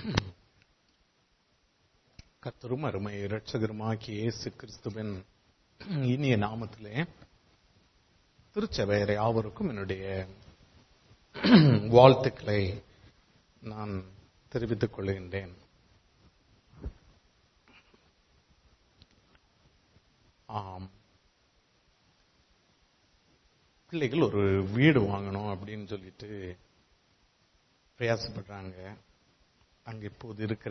கர்த்தரும் அருமை இரட்சகருமாகிய இயேசு கிறிஸ்துவின் இனிய நாமத்திலே திருச்சபையர் யாவருக்கும் என்னுடைய வாழ்த்துக்களை நான் தெரிவித்துக் கொள்கின்றேன் ஆம் பிள்ளைகள் ஒரு வீடு வாங்கணும் அப்படின்னு சொல்லிட்டு பிரயாசப்படுறாங்க அங்க இப்போது இருக்கிற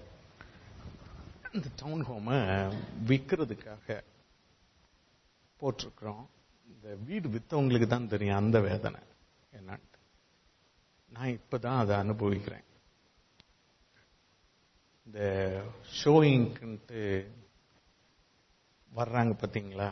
இந்த டவுன் ஹோமை விற்கிறதுக்காக போட்டிருக்கிறோம் இந்த வீடு வித்தவங்களுக்கு தான் தெரியும் அந்த வேதனை என்னன்ட்டு நான் இப்பதான் அதை அனுபவிக்கிறேன் இந்த ஷோயிங்க்குன்ட்டு வர்றாங்க பார்த்தீங்களா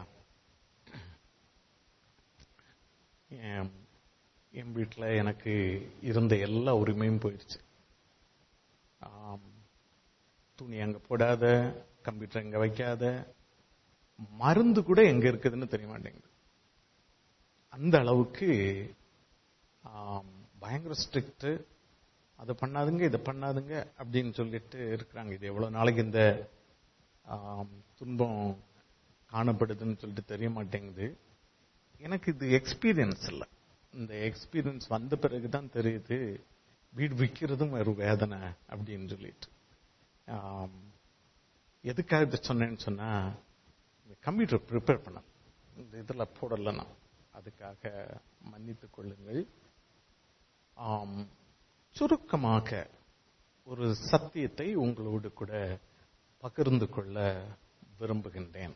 என் என் வீட்டில் எனக்கு இருந்த எல்லா உரிமையும் போயிடுச்சு ஆம், துணி அங்க போடாத கம்ப்யூட்டர் அங்க வைக்காத மருந்து கூட எங்க இருக்குதுன்னு தெரிய மாட்டேங்குது அந்த அளவுக்கு ஆம், பயங்கர ஸ்ட்ரிக்ட் அதை பண்ணாதுங்க இதை பண்ணாதுங்க அப்படின்னு சொல்லிட்டு இருக்கிறாங்க இது எவ்வளவு நாளைக்கு இந்த ஆம், துன்பம் காணப்படுதுன்னு சொல்லிட்டு தெரிய மாட்டேங்குது எனக்கு இது எக்ஸ்பீரியன்ஸ் இல்லை இந்த எக்ஸ்பீரியன்ஸ் வந்த பிறகுதான் தெரியுது வீடு விற்கிறதும் ஒரு வேதனை அப்படின்னு சொல்லிட்டு ஆம், எதுக்காக இதை சொன்னேன்னு சொன்னா கம்ப்யூட்டர் ப்ரிப்பேர் பண்ண இந்த இதில் போடல நான் அதுக்காக மன்னித்துக் கொள்ளுங்கள் ஆம், சுருக்கமாக ஒரு சத்தியத்தை உங்களோடு கூட பகிர்ந்து கொள்ள விரும்புகின்றேன்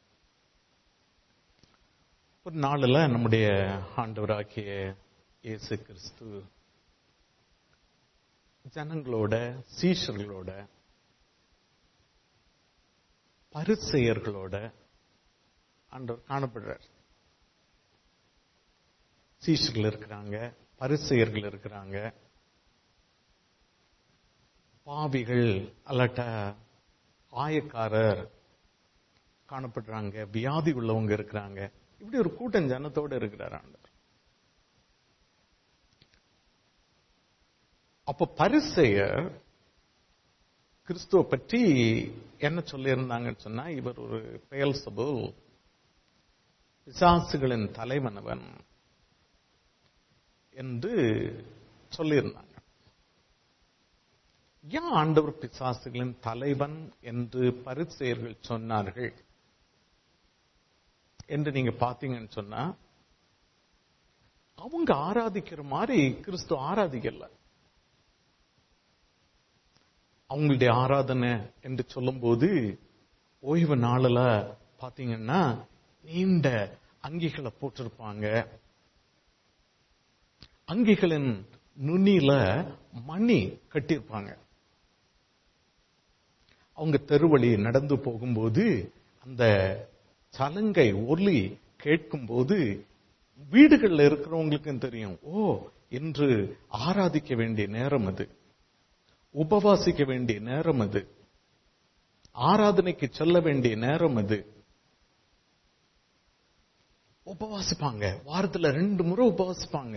ஒரு நாளில் நம்முடைய ஆண்டவராகிய இயேசு கிறிஸ்து ஜனங்களோட சீஷர்களோட பரிசெயர்களோட ஆண்டவர் காணப்படுறார் சீஷர்கள் இருக்கிறாங்க பரிசெயர்கள் இருக்கிறாங்க பாவிகள் அல்லாட்ட ஆயக்காரர் காணப்படுறாங்க வியாதி உள்ளவங்க இருக்கிறாங்க இப்படி ஒரு கூட்டம் ஜனத்தோட இருக்கிறார் ஆண்டவர் அப்ப பரிசெயர் கிறிஸ்துவ பற்றி என்ன சொல்லியிருந்தாங்கன்னு சொன்னா இவர் ஒரு பெயல் சபுல் பிசாசுகளின் தலைவனவன் என்று சொல்லியிருந்தாங்க ஏன் ஆண்டவர் பிசாசுகளின் தலைவன் என்று பரிசெயர்கள் சொன்னார்கள் என்று நீங்க பாத்தீங்கன்னு சொன்னா அவங்க ஆராதிக்கிற மாதிரி கிறிஸ்து ஆராதிக்கல அவங்களுடைய ஆராதனை என்று சொல்லும்போது ஓய்வு நாளில் பாத்தீங்கன்னா நீண்ட அங்கிகளை போட்டிருப்பாங்க அங்கிகளின் நுனியில மணி கட்டியிருப்பாங்க அவங்க தெருவழி நடந்து போகும்போது அந்த சலங்கை ஒலி கேட்கும்போது வீடுகள்ல இருக்கிறவங்களுக்கும் தெரியும் ஓ இன்று ஆராதிக்க வேண்டிய நேரம் அது உபவாசிக்க வேண்டிய நேரம் அது ஆராதனைக்கு செல்ல வேண்டிய நேரம் அது உபவாசிப்பாங்க வாரத்துல ரெண்டு முறை உபவாசிப்பாங்க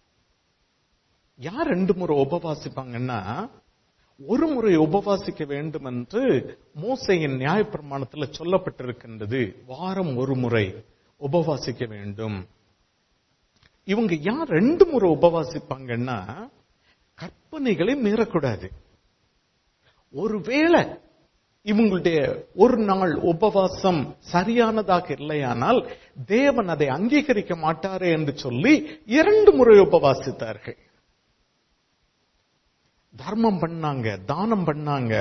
யார் ரெண்டு முறை உபவாசிப்பாங்கன்னா ஒரு முறை உபவாசிக்க வேண்டும் என்று மோசையின் நியாயப்பிரமாணத்தில் சொல்லப்பட்டிருக்கின்றது வாரம் ஒரு முறை உபவாசிக்க வேண்டும் இவங்க யார் ரெண்டு முறை உபவாசிப்பாங்கன்னா கற்பனைகளை மீறக்கூடாது ஒருவேளை இவங்களுடைய ஒரு நாள் உபவாசம் சரியானதாக இல்லையானால் தேவன் அதை அங்கீகரிக்க மாட்டாரே என்று சொல்லி இரண்டு முறை உபவாசித்தார்கள் தர்மம் பண்ணாங்க தானம் பண்ணாங்க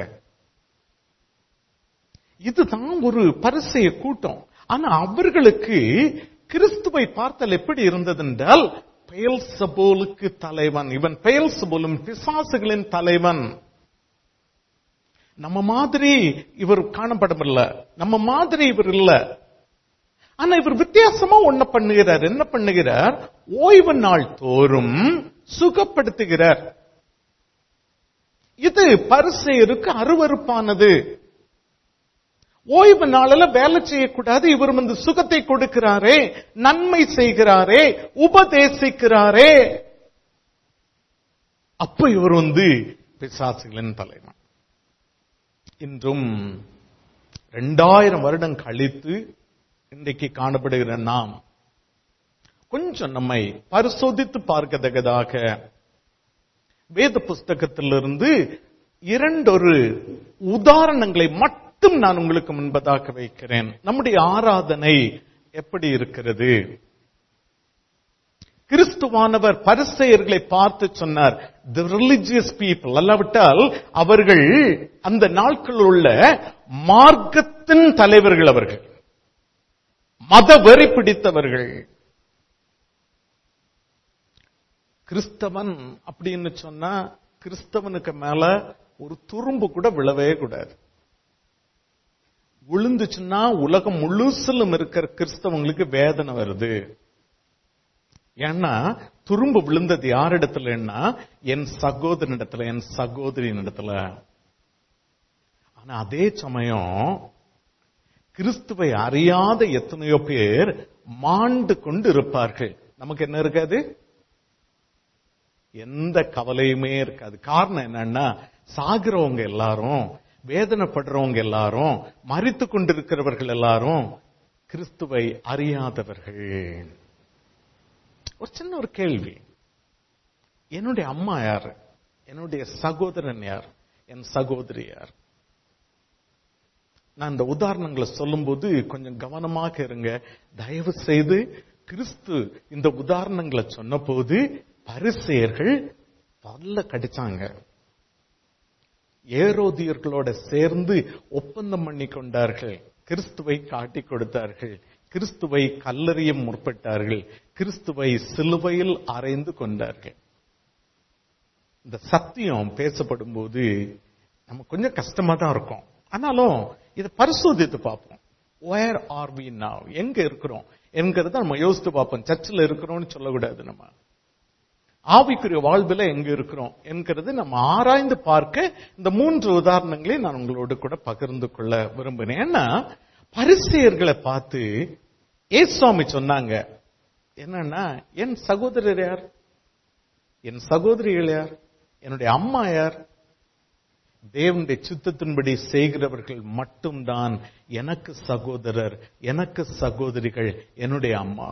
இதுதான் ஒரு பரிசைய கூட்டம் ஆனா அவர்களுக்கு கிறிஸ்துவை பார்த்தல் எப்படி இருந்தது என்றால் பெயல் சபோலுக்கு தலைவன் இவன் பெயல் சபோலும் பிசாசுகளின் தலைவன் நம்ம மாதிரி இவர் காணப்படவில்லை நம்ம மாதிரி இவர் இல்ல ஆனா இவர் வித்தியாசமா ஒண்ணு பண்ணுகிறார் என்ன பண்ணுகிறார் ஓய்வு நாள் தோறும் சுகப்படுத்துகிறார் இது பரிசெயருக்கு அருவருப்பானது ஓய்வு நாளில் வேலை செய்யக்கூடாது இவர் வந்து சுகத்தை கொடுக்கிறாரே நன்மை செய்கிறாரே உபதேசிக்கிறாரே அப்ப இவர் வந்து பிசாசுகளின் தலைவன் இன்றும் இரண்டாயிரம் வருடம் கழித்து இன்றைக்கு காணப்படுகிற நாம் கொஞ்சம் நம்மை பரிசோதித்து பார்க்கத்தக்கதாக வேத புஸ்தகத்திலிருந்து இரண்டொரு உதாரணங்களை மட்டும் நான் உங்களுக்கு முன்பதாக வைக்கிறேன் நம்முடைய ஆராதனை எப்படி இருக்கிறது கிறிஸ்துவானவர் பரிசெயர்களை பார்த்து சொன்னார் தி ரிலிஜியஸ் பீப்புள் அல்லாவிட்டால் அவர்கள் அந்த நாட்களில் உள்ள மார்க்கத்தின் தலைவர்கள் அவர்கள் மத வெறி பிடித்தவர்கள் கிறிஸ்தவன் அப்படின்னு சொன்னா கிறிஸ்தவனுக்கு மேல ஒரு துரும்பு கூட விழவே கூடாது விழுந்துச்சுன்னா உலகம் முழுசிலும் இருக்கிற கிறிஸ்தவங்களுக்கு வேதனை வருது ஏன்னா துரும்பு விழுந்தது யார் இடத்துலன்னா என் சகோதரன் இடத்துல என் சகோதரியின் இடத்துல ஆனா அதே சமயம் கிறிஸ்துவை அறியாத எத்தனையோ பேர் மாண்டு கொண்டு இருப்பார்கள் நமக்கு என்ன இருக்காது எந்த கவலையுமே இருக்காது காரணம் என்னன்னா சாகிறவங்க எல்லாரும் வேதனைப்படுறவங்க எல்லாரும் மறித்து கொண்டிருக்கிறவர்கள் எல்லாரும் கிறிஸ்துவை அறியாதவர்கள் ஒரு சின்ன ஒரு கேள்வி என்னுடைய அம்மா யார் என்னுடைய சகோதரன் யார் என் சகோதரி யார் நான் இந்த உதாரணங்களை சொல்லும்போது கொஞ்சம் கவனமாக இருங்க தயவு செய்து கிறிஸ்து இந்த உதாரணங்களை சொன்னபோது பரிசெயர்கள் பல்ல கடிச்சாங்க ஏரோதியர்களோட சேர்ந்து ஒப்பந்தம் பண்ணி கொண்டார்கள் கிறிஸ்துவை காட்டி கொடுத்தார்கள் கிறிஸ்துவை கல்லறிய முற்பட்டார்கள் கிறிஸ்துவை சிலுவையில் அறைந்து கொண்டார்கள் இந்த சத்தியம் பேசப்படும் போது நம்ம கொஞ்சம் கஷ்டமா தான் இருக்கும் ஆனாலும் இதை பரிசோதித்து பார்ப்போம் வேர் ஆர் வி நாவ் எங்க இருக்கிறோம் என்கிறத நம்ம யோசித்து பார்ப்போம் சர்ச்சில் இருக்கிறோம்னு சொல்லக்கூடாது நம்ம ஆவிக்குரிய வாழ்வில் எங்க இருக்கிறோம் என்கிறது நம்ம ஆராய்ந்து பார்க்க இந்த மூன்று உதாரணங்களை நான் உங்களோடு கூட பகிர்ந்து கொள்ள விரும்பினேன் ஏன்னா பரிசெயர்களை பார்த்து ஏசுவாமி சொன்னாங்க என்னன்னா என் சகோதரர் யார் என் சகோதரிகள் யார் என்னுடைய அம்மா யார் தேவனுடைய சித்தத்தின்படி செய்கிறவர்கள் மட்டும்தான் எனக்கு சகோதரர் எனக்கு சகோதரிகள் என்னுடைய அம்மா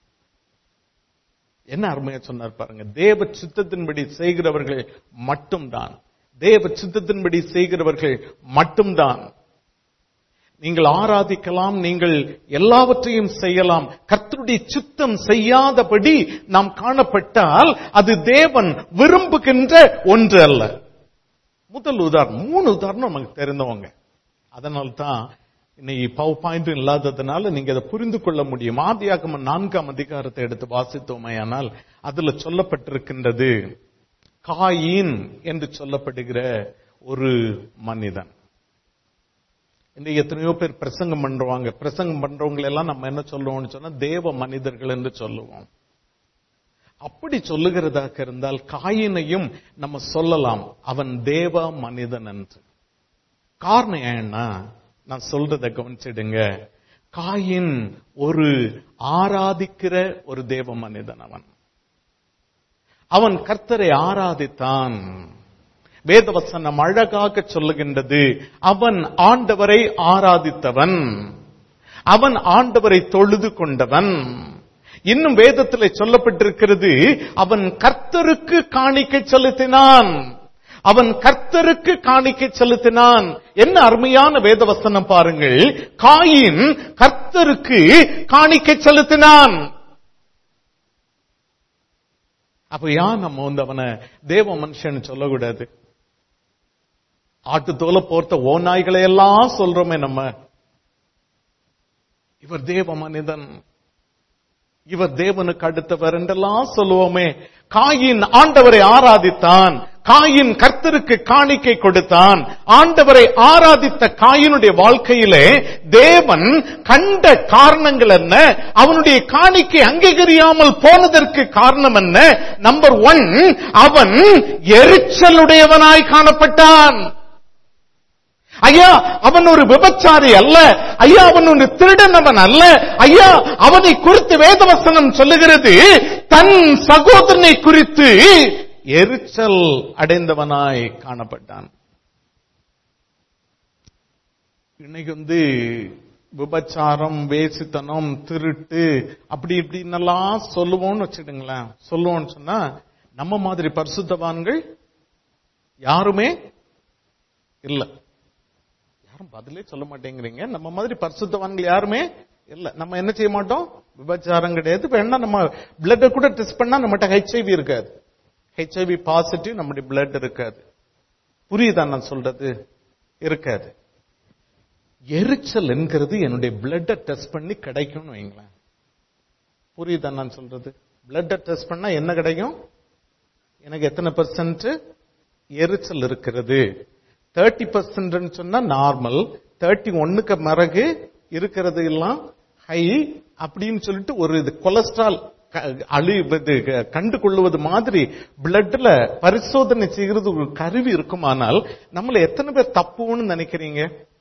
என்ன அருமையா சொன்னார் பாருங்க தேவ சித்தத்தின்படி செய்கிறவர்கள் மட்டும்தான் தேவ சித்தத்தின்படி செய்கிறவர்கள் மட்டும்தான் நீங்கள் ஆராதிக்கலாம் நீங்கள் எல்லாவற்றையும் செய்யலாம் கர்த்தருடைய சித்தம் செய்யாதபடி நாம் காணப்பட்டால் அது தேவன் விரும்புகின்ற ஒன்று அல்ல முதல் உதாரணம் மூணு உதாரணம் நமக்கு தெரிந்தவங்க அதனால்தான் இன்னைக்கு பவ் பாயிண்ட் இல்லாததுனால நீங்க அதை புரிந்து கொள்ள முடியும் ஆதியாகம நான்காம் அதிகாரத்தை எடுத்து வாசித்தோமே ஆனால் அதுல சொல்லப்பட்டிருக்கின்றது காயின் என்று சொல்லப்படுகிற ஒரு மனிதன் இந்த எத்தனையோ பேர் பிரசங்கம் பண்றவாங்க பிரசங்கம் பண்றவங்க எல்லாம் நம்ம என்ன சொல்லுவோம்னு சொன்னா தேவ மனிதர்கள் என்று சொல்லுவோம் அப்படி சொல்லுகிறதாக இருந்தால் காயினையும் நம்ம சொல்லலாம் அவன் தேவ மனிதன் என்று காரணம் ஏன்னா நான் சொல்றத கவனிச்சிடுங்க காயின் ஒரு ஆராதிக்கிற ஒரு தேவ மனிதன் அவன் அவன் கர்த்தரை ஆராதித்தான் வேதவசனம் அழகாக சொல்லுகின்றது அவன் ஆண்டவரை ஆராதித்தவன் அவன் ஆண்டவரை தொழுது கொண்டவன் இன்னும் வேதத்தில் சொல்லப்பட்டிருக்கிறது அவன் கர்த்தருக்கு காணிக்கை செலுத்தினான் அவன் கர்த்தருக்கு காணிக்கை செலுத்தினான் என்ன அருமையான வேதவசனம் பாருங்கள் காயின் கர்த்தருக்கு காணிக்கை செலுத்தினான் அப்ப யான் நம்ம வந்து அவனை தேவ மனுஷன் சொல்லக்கூடாது ஆட்டு தோலை போர்த்த ஓநாய்களை எல்லாம் சொல்றோமே நம்ம இவர் தேவ மனிதன் இவர் தேவனுக்கு அடுத்தவர் என்றெல்லாம் சொல்லுவோமே காயின் ஆண்டவரை ஆராதித்தான் காயின் கர்த்தருக்கு காணிக்கை கொடுத்தான் ஆண்டவரை ஆராதித்த காயினுடைய வாழ்க்கையிலே தேவன் கண்ட காரணங்கள் என்ன அவனுடைய காணிக்கை அங்கீகரியாமல் போனதற்கு காரணம் என்ன நம்பர் ஒன் அவன் எரிச்சலுடையவனாய் காணப்பட்டான் ஐயா அவன் ஒரு விபச்சாரி அல்ல ஐயா அவன் ஒரு திருடனவன் அல்ல ஐயா அவனை குறித்து வேதவசனம் சொல்லுகிறது தன் சகோதரனை குறித்து எரிச்சல் அடைந்தவனாய் காணப்பட்டான் இன்னைக்கு வந்து விபச்சாரம் வேசித்தனம் திருட்டு அப்படி இப்படின்னெல்லாம் சொல்லுவோம்னு வச்சுடுங்களேன் சொல்லுவோம்னு சொன்னா நம்ம மாதிரி பரிசுத்தவான்கள் யாருமே இல்ல யாரும் பதிலே சொல்ல மாட்டேங்கிறீங்க நம்ம மாதிரி பரிசுத்தவான்கள் யாருமே இல்ல நம்ம என்ன செய்ய மாட்டோம் விபச்சாரம் கிடையாது வேணா நம்ம பிளட் கூட டெஸ்ட் பண்ணா நம்மகிட்ட ஹெச்ஐவி இருக்காது ஹெச்ஐவி பாசிட்டிவ் நம்முடைய பிளட் இருக்காது புரியுதா நான் சொல்றது இருக்காது எரிச்சல் என்கிறது என்னுடைய பிளட்டை டெஸ்ட் பண்ணி கிடைக்கும்னு வைங்களேன் புரியுதா நான் சொல்றது பிளட்டை டெஸ்ட் பண்ணா என்ன கிடைக்கும் எனக்கு எத்தனை பெர்சன்ட் எரிச்சல் இருக்கிறது தேர்ட்டி பர்சன்ட் சொன்னா நார்மல் தேர்ட்டி ஒன்னுக்கு பிறகு இருக்கிறது எல்லாம் ஹை அப்படின்னு சொல்லிட்டு ஒரு இது கொலஸ்ட்ரால் அழி இது கண்டு கொள்ளுவது மாதிரி பிளட்ல பரிசோதனை செய்கிறது ஒரு கருவி இருக்குமானால் நம்மள எத்தனை பேர் தப்புன்னு நினைக்கிறீங்க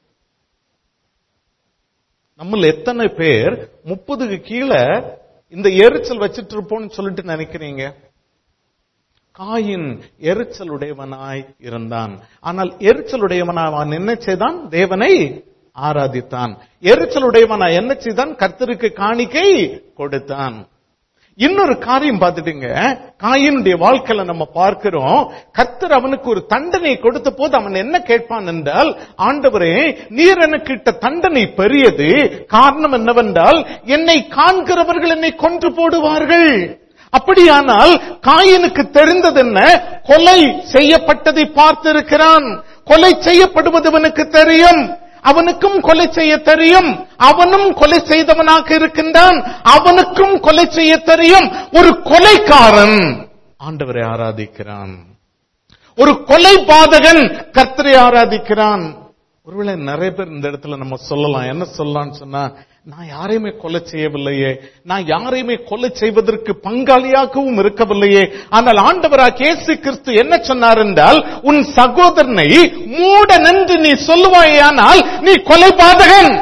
நம்மள எத்தனை பேர் முப்பதுக்கு கீழே இந்த எரிச்சல் வச்சிட்டு இருப்போம்னு சொல்லிட்டு நினைக்கிறீங்க காயின் எரிச்சலுடையவனாய் இருந்தான் ஆனால் எரிச்சலுடையவனாய் அவன் என்ன செய்தான் தேவனை ஆராதித்தான் எரிச்சலுடையவனாய் என்ன செய்தான் கர்த்தருக்கு காணிக்கை கொடுத்தான் இன்னொரு காரியம் பார்த்துட்டுங்க காயினுடைய வாழ்க்கையில நம்ம பார்க்கிறோம் கர்த்தர் அவனுக்கு ஒரு தண்டனை கொடுத்த போது அவன் என்ன கேட்பான் என்றால் ஆண்டவரே நீர் எனக்கு இட்ட தண்டனை பெரியது காரணம் என்னவென்றால் என்னை காண்கிறவர்கள் என்னை கொன்று போடுவார்கள் அப்படியானால் காயினுக்கு தெரிந்தது என்ன கொலை செய்யப்பட்டதை பார்த்திருக்கிறான் கொலை செய்யப்படுவது அவனுக்கு தெரியும் அவனுக்கும் கொலை செய்ய தெரியும் அவனும் கொலை செய்தவனாக இருக்கின்றான் அவனுக்கும் கொலை செய்ய தெரியும் ஒரு கொலைக்காரன் ஆண்டவரை ஆராதிக்கிறான் ஒரு கொலை பாதகன் கர்த்தரை ஆராதிக்கிறான் ஒருவேளை நிறைய பேர் இந்த இடத்துல நம்ம சொல்லலாம் என்ன சொல்லலாம்னு சொன்னா நான் யாரையுமே கொலை செய்யவில்லையே நான் யாரையுமே கொலை செய்வதற்கு பங்காளியாகவும் இருக்கவில்லையே ஆனால் ஆண்டவராக இயேசு கிறிஸ்து என்ன சொன்னார் என்றால் உன் சகோதரனை மூட நின்று நீ சொல்லுவாயானால் நீ கொலை பாதகன்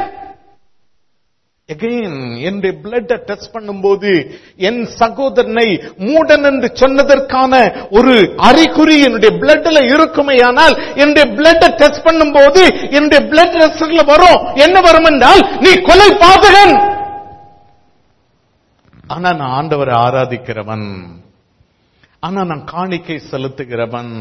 எகைன் என்னுடைய பிளட்டை டெஸ்ட் பண்ணும்போது என் சகோதரனை மூடன் என்று சொன்னதற்கான ஒரு அறிகுறி என்னுடைய பிளட்ல இருக்குமேயானால் என்னுடைய பிளட்டை டெஸ்ட் பண்ணும்போது என்னுடைய பிளட் டெஸ்ட்ல வரும் என்ன வரும் என்றால் நீ கொலை பாதகன் ஆனா நான் ஆண்டவரை ஆராதிக்கிறவன் ஆனா நான் காணிக்கை செலுத்துகிறவன்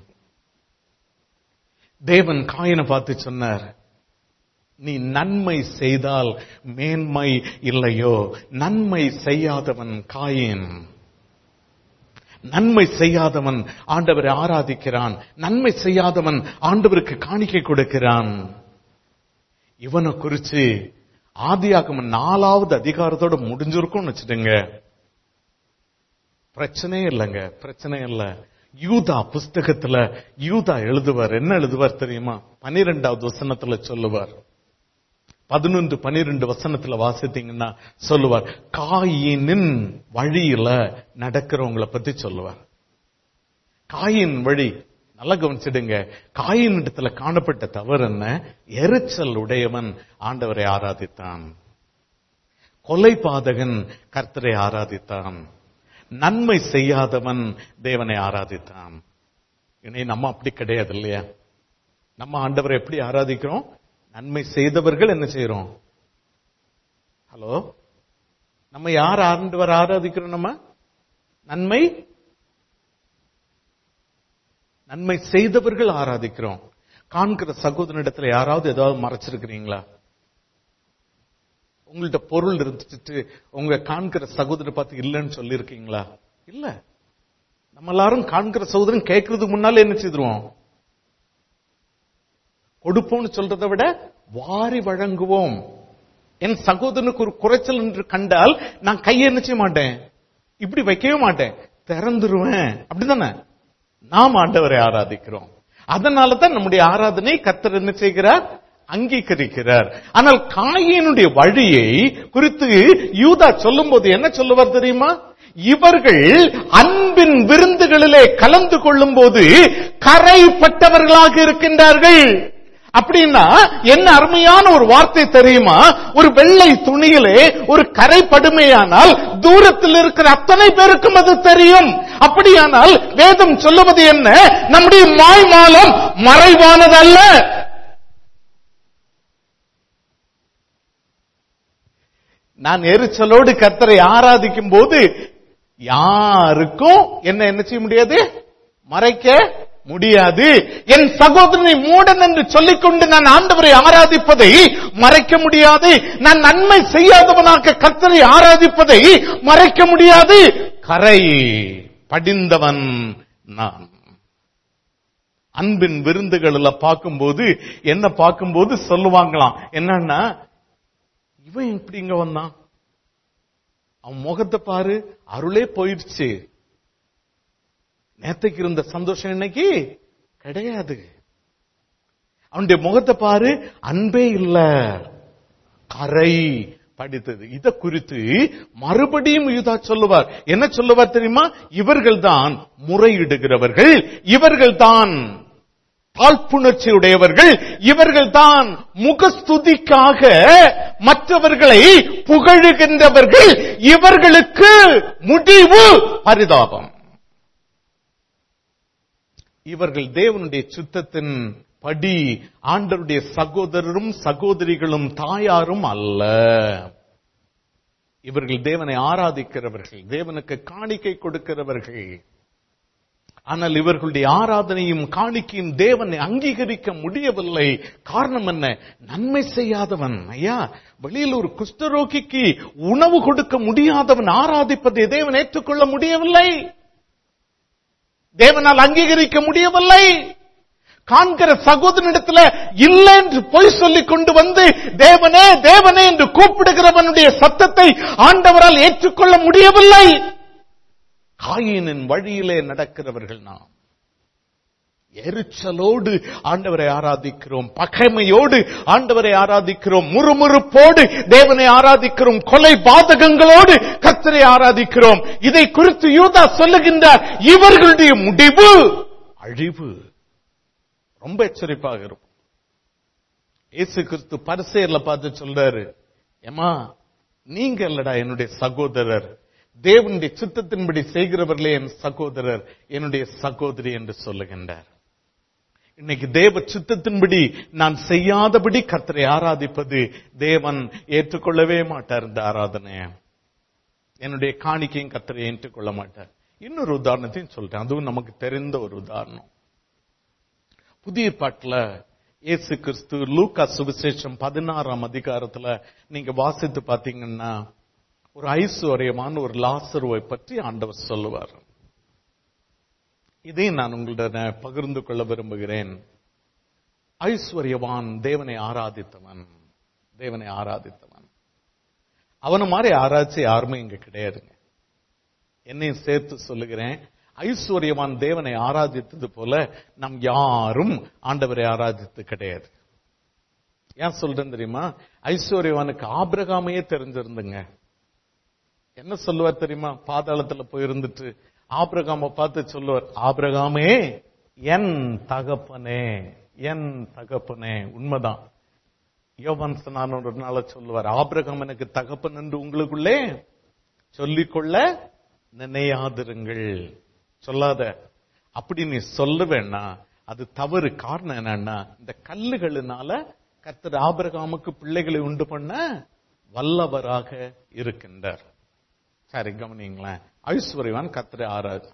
தேவன் காயினை பார்த்து சொன்னார் நீ நன்மை செய்தால் மேன்மை இல்லையோ நன்மை செய்யாதவன் காயின் நன்மை செய்யாதவன் ஆண்டவரை ஆராதிக்கிறான் நன்மை செய்யாதவன் ஆண்டவருக்கு காணிக்கை கொடுக்கிறான் இவனை குறிச்சு ஆதியாகமன் நாலாவது அதிகாரத்தோட முடிஞ்சிருக்கும்னு வச்சுடுங்க பிரச்சனையே இல்லைங்க பிரச்சனை இல்ல யூதா புஸ்தகத்துல யூதா எழுதுவார் என்ன எழுதுவார் தெரியுமா பனிரெண்டாவது வசனத்துல சொல்லுவார் பதினொன்று பனிரெண்டு வசனத்துல வாசித்தீங்கன்னா சொல்லுவார் காயினின் வழியில நடக்கிறவங்கள பத்தி சொல்லுவார் காயின் வழி நல்லா கவனிச்சிடுங்க காயின் இடத்துல காணப்பட்ட தவறு என்ன எரிச்சல் உடையவன் ஆண்டவரை ஆராதித்தான் கொலை பாதகன் கர்த்தரை ஆராதித்தான் நன்மை செய்யாதவன் தேவனை ஆராதித்தான் இனி நம்ம அப்படி கிடையாது இல்லையா நம்ம ஆண்டவரை எப்படி ஆராதிக்கிறோம் நன்மை செய்தவர்கள் என்ன செய்யறோம் ஹலோ நம்ம யார் ஆண்டவர் ஆராதிக்கிறோம் நம்ம நன்மை நன்மை செய்தவர்கள் ஆராதிக்கிறோம் காண்கிற சகோதரனிடத்துல யாராவது ஏதாவது மறைச்சிருக்கிறீங்களா உங்கள்ட்ட பொருள் இருந்துட்டு உங்க காண்கிற சகோதரர் பார்த்து இல்லைன்னு சொல்லியிருக்கீங்களா இல்ல நம்ம எல்லாரும் காண்கிற சகோதரன் கேட்கறதுக்கு முன்னால என்ன செய்திருவோம் கொடுப்போம்னு சொல்றதை விட வாரி வழங்குவோம் என் சகோதரனுக்கு ஒரு குறைச்சல் என்று கண்டால் நான் கையை என்ன செய்ய மாட்டேன் இப்படி வைக்கவே மாட்டேன் திறந்துருவேன் அப்படிதானே நாம் ஆண்டவரை ஆராதிக்கிறோம் அதனால தான் நம்முடைய ஆராதனை கத்தர் என்ன செய்கிறார் அங்கீகரிக்கிறார் ஆனால் காயினுடைய வழியை குறித்து யூதா சொல்லும்போது என்ன சொல்லுவார் தெரியுமா இவர்கள் அன்பின் விருந்துகளிலே கலந்து கொள்ளும் போது கரைப்பட்டவர்களாக இருக்கின்றார்கள் அப்படின்னா என்ன அருமையான ஒரு வார்த்தை தெரியுமா ஒரு வெள்ளை துணியிலே ஒரு கரை படுமையானால் தூரத்தில் இருக்கிற அத்தனை பேருக்கும் அது தெரியும் அப்படியானால் வேதம் சொல்லுவது என்ன நம்முடைய மாய்மாலம் மறைவானதல்ல நான் எரிச்சலோடு கர்த்தரை ஆராதிக்கும் போது யாருக்கும் என்ன என்ன செய்ய முடியாது மறைக்க முடியாது என் சகோதரனை மூடன் என்று சொல்லிக்கொண்டு நான் ஆண்டவரை ஆராதிப்பதை மறைக்க முடியாது நான் நன்மை செய்யாதவனாக கர்த்தரை ஆராதிப்பதை மறைக்க முடியாது கரை படிந்தவன் நான் அன்பின் விருந்துகளில் பார்க்கும்போது என்ன பார்க்கும்போது சொல்லுவாங்களாம் என்னன்னா இவன் இப்படி இங்க வந்தான் அவன் முகத்தை பாரு அருளே போயிடுச்சு நேத்தைக்கு இருந்த சந்தோஷம் இன்னைக்கு கிடையாது அவனுடைய முகத்தை பாரு அன்பே இல்ல கரை படித்தது இத குறித்து மறுபடியும் யூதா சொல்லுவார் என்ன சொல்லுவார் தெரியுமா இவர்கள் தான் முறையிடுகிறவர்கள் இவர்கள் தான் காழ்ப்புணர்ச்சி உடையவர்கள் இவர்கள் தான் முகஸ்துதிக்காக மற்றவர்களை புகழுகின்றவர்கள் இவர்களுக்கு முடிவு பரிதாபம் இவர்கள் தேவனுடைய சுத்தத்தின் படி ஆண்டருடைய சகோதரரும் சகோதரிகளும் தாயாரும் அல்ல இவர்கள் தேவனை ஆராதிக்கிறவர்கள் தேவனுக்கு காணிக்கை கொடுக்கிறவர்கள் ஆனால் இவர்களுடைய ஆராதனையும் காணிக்கையும் தேவனை அங்கீகரிக்க முடியவில்லை காரணம் என்ன நன்மை செய்யாதவன் ஐயா வெளியில் ஒரு குஷ்டரோகிக்கு உணவு கொடுக்க முடியாதவன் ஆராதிப்பதை தேவன் ஏற்றுக்கொள்ள முடியவில்லை தேவனால் அங்கீகரிக்க முடியவில்லை காண்கிற சகோதரனிடத்துல இல்லை என்று பொய் சொல்லிக் கொண்டு வந்து தேவனே தேவனே என்று கூப்பிடுகிறவனுடைய சத்தத்தை ஆண்டவரால் ஏற்றுக்கொள்ள முடியவில்லை காயினின் வழியிலே நடக்கிறவர்கள் நாம் எரிச்சலோடு ஆண்டவரை ஆராதிக்கிறோம் பகைமையோடு ஆண்டவரை ஆராதிக்கிறோம் முறுமுறுப்போடு தேவனை ஆராதிக்கிறோம் கொலை பாதகங்களோடு கத்தரை ஆராதிக்கிறோம் இதை குறித்து யூதா சொல்லுகின்றார் இவர்களுடைய முடிவு அழிவு ரொம்ப எச்சரிப்பாக இருக்கும் இயேசு கிறிஸ்து பரிசேர்ல பார்த்து சொல்றாரு ஏமா நீங்க இல்லடா என்னுடைய சகோதரர் தேவனுடைய சித்தத்தின்படி செய்கிறவர்களே என் சகோதரர் என்னுடைய சகோதரி என்று சொல்லுகின்றார் இன்னைக்கு தேவ சித்தத்தின்படி நான் செய்யாதபடி கர்த்தரை ஆராதிப்பது தேவன் ஏற்றுக்கொள்ளவே மாட்டார் இந்த ஆராதனைய என்னுடைய காணிக்கையும் கர்த்தரை ஏற்றுக்கொள்ள மாட்டார் இன்னொரு உதாரணத்தையும் சொல்றேன் அதுவும் நமக்கு தெரிந்த ஒரு உதாரணம் புதிய பாட்டுல இயேசு கிறிஸ்து லூக்கா சுவிசேஷம் பதினாறாம் அதிகாரத்துல நீங்க வாசித்து பாத்தீங்கன்னா ஒரு ஐஸ்வர்யமான ஒரு லாசருவை பற்றி ஆண்டவர் சொல்லுவார் இதை நான் உங்களுடன் பகிர்ந்து கொள்ள விரும்புகிறேன் ஐஸ்வர்யவான் தேவனை ஆராதித்தவன் தேவனை ஆராதித்தவன் அவன மாதிரி ஆராய்ச்சி யாருமே இங்க கிடையாதுங்க என்னையும் சேர்த்து சொல்லுகிறேன் ஐஸ்வர்யவான் தேவனை ஆராதித்தது போல நம் யாரும் ஆண்டவரை ஆராதித்து கிடையாது ஏன் சொல்றேன் தெரியுமா ஐஸ்வர்யவானுக்கு ஆபிரகாமையே தெரிஞ்சிருந்துங்க என்ன சொல்லுவார் தெரியுமா பாதாளத்துல போயிருந்துட்டு ஆபிரகாம பார்த்து சொல்லுவார் ஆபிரகாமே என் தகப்பனே என் தகப்பனே உண்மைதான் யோவான் நான் ஒரு நாள சொல்லுவார் ஆபிரகாம் எனக்கு தகப்பன் என்று உங்களுக்குள்ளே சொல்லிக்கொள்ள நினையாதிருங்கள் சொல்லாத அப்படி நீ சொல்ல வேணா அது தவறு காரணம் என்னன்னா இந்த கல்லுகளினால கர்த்தர் ஆபிரகாமுக்கு பிள்ளைகளை உண்டு பண்ண வல்லவராக இருக்கின்றார் சரி கவனிங்களேன் ஐஸ்வர்யவான் கத்திர ஆராது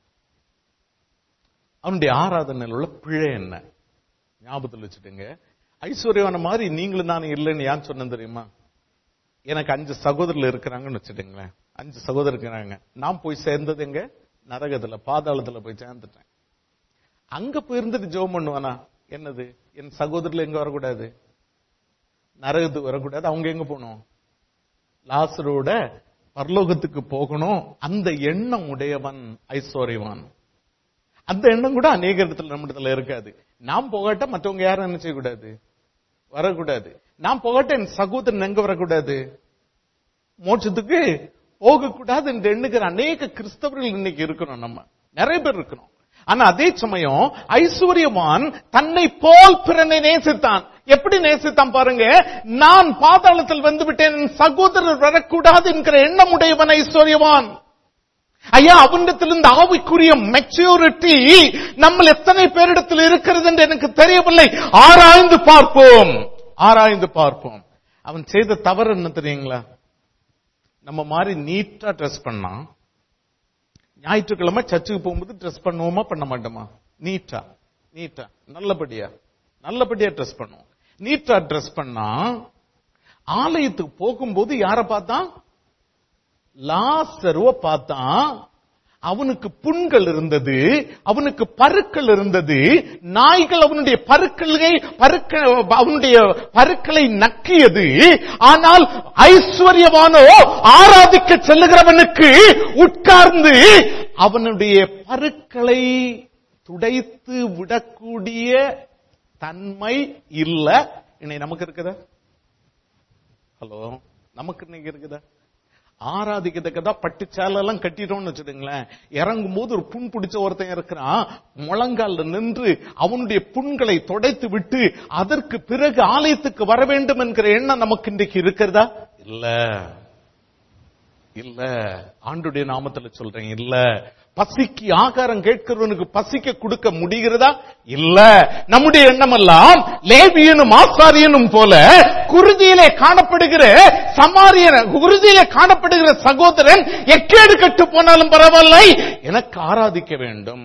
அவனுடைய ஆராதனையில் உள்ள பிழை என்ன ஞாபகத்தில் வச்சுட்டுங்க ஐஸ்வர்யவான மாதிரி நீங்களும் நானும் இல்லைன்னு ஏன் சொன்னேன் தெரியுமா எனக்கு அஞ்சு சகோதரர்கள் இருக்கிறாங்கன்னு வச்சுட்டுங்களேன் அஞ்சு சகோதரர் இருக்கிறாங்க நான் போய் சேர்ந்தது எங்க நரகத்துல பாதாளத்துல போய் சேர்ந்துட்டேன் அங்க போயிருந்துட்டு ஜோம் பண்ணுவானா என்னது என் சகோதரர்கள் எங்க வரக்கூடாது நரகத்துக்கு வரக்கூடாது அவங்க எங்க போகணும் லாசரோட பரலோகத்துக்கு போகணும் அந்த எண்ணம் உடையவன் ஐஸ்வர்யவான் அந்த எண்ணம் கூட அநேக இடத்துல நம்ம இடத்துல இருக்காது நாம் போகாட்ட மற்றவங்க யாரும் என்ன செய்யக்கூடாது வரக்கூடாது நான் போகாட்ட என் சகோதரன் எங்க வரக்கூடாது மோட்சத்துக்கு போகக்கூடாது என்று எண்ணுகிற அநேக கிறிஸ்தவர்கள் இன்னைக்கு இருக்கிறோம் நம்ம நிறைய பேர் இருக்கிறோம் ஆனா அதே சமயம் ஐஸ்வர்யவான் தன்னை போல் பிறனை நேசித்தான் எப்படி நேசித்தான் பாருங்க நான் பாதாளத்தில் வந்து விட்டேன் என் சகோதரர் வரக்கூடாது என்கிற எண்ணம் உடையவன் ஐஸ்வர்யவான் ஐயா அவனிடத்திலிருந்து ஆவிக்குரிய மெச்சூரிட்டி நம்ம எத்தனை பேரிடத்தில் இருக்கிறது என்று எனக்கு தெரியவில்லை ஆராய்ந்து பார்ப்போம் ஆராய்ந்து பார்ப்போம் அவன் செய்த தவறு என்ன தெரியுங்களா நம்ம மாதிரி நீட்டா ட்ரெஸ் பண்ணான் ஞாயிற்றுக்கிழமை சர்ச்சுக்கு போகும்போது ட்ரெஸ் பண்ணுவோமா பண்ண மாட்டோமா நீட்டா நீட்டா நல்லபடியா நல்லபடியா ட்ரெஸ் பண்ணுவோம் நீட்டா ட்ரெஸ் பண்ணா ஆலயத்துக்கு போகும்போது யார பார்த்தான் லாசருவ பார்த்தான் அவனுக்கு புண்கள் இருந்தது அவனுக்கு பருக்கள் இருந்தது நாய்கள் அவனுடைய பருக்களை பருக்க அவனுடைய பருக்களை நக்கியது ஆனால் ஐஸ்வர்யவானோ ஆராதிக்க செல்லுகிறவனுக்கு உட்கார்ந்து அவனுடைய பருக்களை துடைத்து விடக்கூடிய தன்மை இல்ல இன்னை நமக்கு இருக்குதா ஹலோ நமக்கு இன்னைக்கு இருக்குதா ஆராதிக்கிறதுக்கு பட்டு சேலெல்லாம் கட்டிட்டோம்னு வச்சுடுங்களேன் இறங்கும் போது ஒரு புண் பிடிச்ச ஒருத்தன் இருக்கிறான் முழங்கால நின்று அவனுடைய புண்களை துடைத்து விட்டு அதற்கு பிறகு ஆலயத்துக்கு வர வேண்டும் என்கிற எண்ணம் நமக்கு இன்றைக்கு இருக்கிறதா இல்ல இல்ல ஆண்டுடைய நாமத்துல சொல்றேன் இல்ல பசிக்கு ஆகாரம் கேட்கிறவனுக்கு பசிக்க கொடுக்க முடிகிறதா இல்ல நம்முடைய எண்ணம் எல்லாம் லேவியனும் ஆசாரியனும் போல குருதியிலே காணப்படுகிற சமாரியன குருதியிலே காணப்படுகிற சகோதரன் எக்கேடு கட்டு போனாலும் பரவாயில்லை எனக்கு ஆராதிக்க வேண்டும்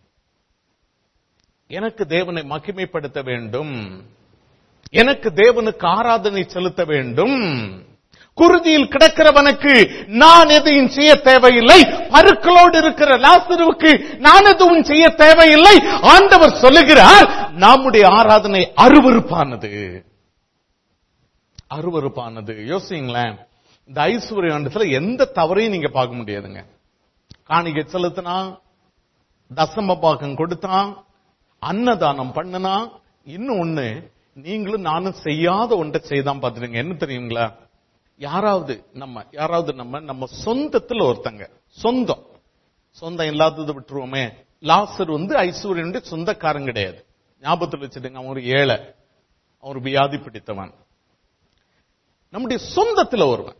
எனக்கு தேவனை மகிமைப்படுத்த வேண்டும் எனக்கு தேவனுக்கு ஆராதனை செலுத்த வேண்டும் குருதியில் கிடக்கிறவனுக்கு நான் எதையும் செய்ய தேவையில்லை பருக்களோடு இருக்கிற லாசருவுக்கு நான் எதுவும் செய்ய தேவையில்லை ஆண்டவர் சொல்லுகிறார் நம்முடைய ஆராதனை அருவருப்பானது அருவருப்பானது யோசிங்களேன் இந்த ஐஸ்வர்ய ஆண்டத்துல எந்த தவறையும் நீங்க பார்க்க முடியாதுங்க காணிக்கை செலுத்தினா தசம பாகம் கொடுத்தான் அன்னதானம் பண்ணுனா இன்னும் ஒண்ணு நீங்களும் நானும் செய்யாத ஒன்றை செய்தான் பார்த்துருங்க என்ன தெரியுங்களா யாராவது நம்ம யாராவது நம்ம நம்ம சொந்தத்துல ஒருத்தங்க சொந்தம் சொந்தம் இல்லாதது விட்டுருவோமே லாசர் வந்து ஐஸ்வர்யனுடைய சொந்தக்காரன் கிடையாது ஞாபகத்தில் வச்சுட்டுங்க அவன் ஒரு ஏழை அவன் ஒரு வியாதி பிடித்தவன் நம்முடைய சொந்தத்துல ஒருவன்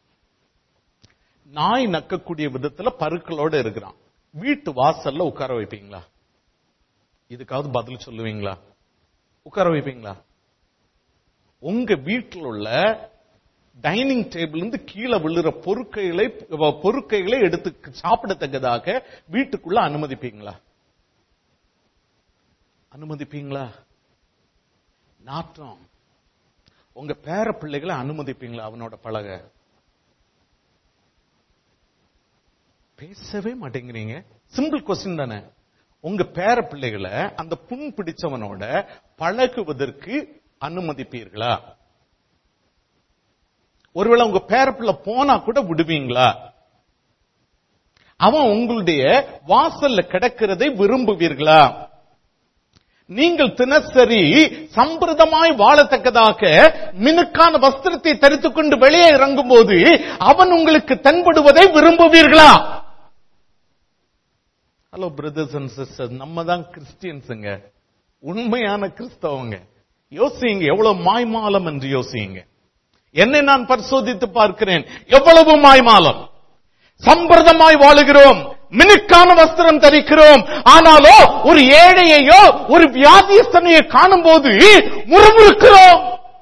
நாய் நக்கக்கூடிய விதத்துல பருக்களோட இருக்கிறான் வீட்டு வாசல்ல உட்கார வைப்பீங்களா இதுக்காவது பதில் சொல்லுவீங்களா உட்கார வைப்பீங்களா உங்க வீட்டில் உள்ள டைனிங் டேபிள் இருந்து கீழே விழுற பொருட்களை பொருட்களை எடுத்து சாப்பிடத்தக்கதாக வீட்டுக்குள்ள அனுமதிப்பீங்களா அனுமதிப்பீங்களா நாற்றம் உங்க பேர பிள்ளைகளை அனுமதிப்பீங்களா அவனோட பழக பேசவே மாட்டேங்கிறீங்க சிம்பிள் கொஸ்டின் தானே உங்க பேர பிள்ளைகளை அந்த புண் பிடிச்சவனோட பழகுவதற்கு அனுமதிப்பீர்களா ஒருவேளை உங்க பேரப்புள்ள போனா கூட விடுவீங்களா அவன் உங்களுடைய வாசல்ல கிடக்கிறதை விரும்புவீர்களா நீங்கள் தினசரி சம்பிரதமாய் வாழத்தக்கதாக மினுக்கான வஸ்திரத்தை தரித்துக் கொண்டு வெளியே இறங்கும் போது அவன் உங்களுக்கு தென்படுவதை விரும்புவீர்களா ஹலோ பிரதர்ஸ் அண்ட் சிஸ்டர் நம்ம தான் கிறிஸ்டியன்ஸுங்க உண்மையான கிறிஸ்தவங்க யோசிங்க எவ்வளவு மாய்மாலம் என்று யோசிங்க என்னை நான் பரிசோதித்து பார்க்கிறேன் எவ்வளவு மாய்மாலம் சம்பிரதமாய் வாழுகிறோம் மினுக்கான வஸ்திரம் தரிக்கிறோம் ஆனாலோ ஒரு ஏழையையோ ஒரு வியாதிஸ்தனையை காணும் போது முறுமுறுக்கிறோம்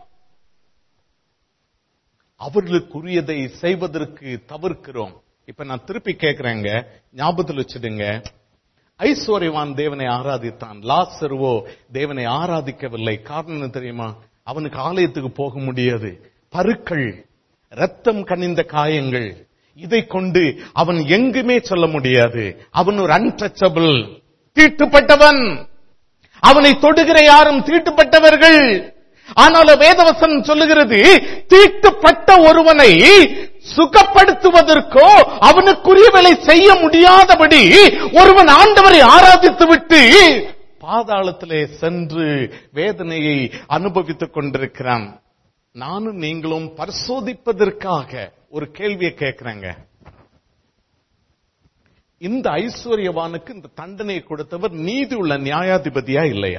அவர்களுக்குரியதை செய்வதற்கு தவிர்க்கிறோம் இப்ப நான் திருப்பி கேட்கிறேங்க ஞாபகத்தில் வச்சிடுங்க ஐஸ்வர்யவான் தேவனை ஆராதித்தான் லாசருவோ தேவனை ஆராதிக்கவில்லை காரணம் என்ன தெரியுமா அவனுக்கு ஆலயத்துக்கு போக முடியாது பருக்கள் ரத்தம் கனிந்த காயங்கள் இதை கொண்டு அவன் எங்குமே சொல்ல முடியாது அவன் ஒரு அன்டச்சபிள் தீட்டுப்பட்டவன் அவனை தொடுகிற யாரும் தீட்டுப்பட்டவர்கள் ஆனால் வேதவசன் சொல்லுகிறது தீட்டுப்பட்ட ஒருவனை சுகப்படுத்துவதற்கோ அவனுக்குரியவளை செய்ய முடியாதபடி ஒருவன் ஆண்டவரை ஆராதித்து விட்டு பாதாளத்திலே சென்று வேதனையை அனுபவித்துக் கொண்டிருக்கிறான் நானும் நீங்களும் பரிசோதிப்பதற்காக ஒரு கேள்வியை கேட்கிறேங்க இந்த ஐஸ்வர்யவானுக்கு இந்த தண்டனை கொடுத்தவர் நீதி உள்ள நியாயாதிபதியா இல்லையா